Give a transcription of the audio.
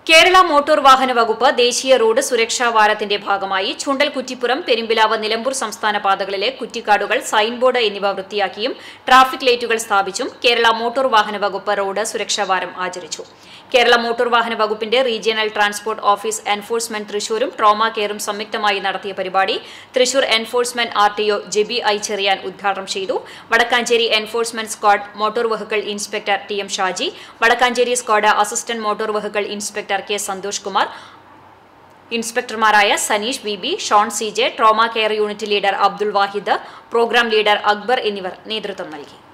Kerala motor വാഹന വകുപ്പ് ദേശീയ റോഡ് സുരക്ഷാ വാരത്തിന്റെ ഭാഗമായി ചുണ്ടൽ കുറ്റിപ്പുറം പെരുമ്പിലാവ് നിലമ്പൂർ സംസ്ഥാന പാതകളിലെ കുറ്റിക്കാടുകൾ സൈൻ ബോർഡ് എന്നിവ വൃത്തിയാക്കിയും ട്രാഫിക് ലൈറ്റുകൾ സ്ഥാപിച്ചും കേരള മോട്ടോർ വാഹന വകുപ്പ് റോഡ് സുരക്ഷാ വാരം ആചരിച്ചു കേരള മോട്ടോർ വാഹന വകുപ്പിന്റെ റീജിയണൽ ട്രാൻസ്പോർട്ട് ഓഫീസ് എൻഫോഴ്സ്മെന്റ് തൃശൂരും ട്രോമ കെയറും സംയുക്തമായി നടത്തിയ പരിപാടി Thrissur enforcement R T O Jeby I Cherian ഉദ്ഘാടനം ചെയ്തു Vadakkanchery enforcement squad motor vehicle inspector T M Shaji Vadakkanchery squad assistant motor vehicle inspector K Santhosh Kumar ഇൻസ്പെക്ടർമാരായ Saneesh B B Shone C J trauma care unit leader Abdul Wahid programme leader Akbar എന്നിവർ നേതൃത്വം നൽകി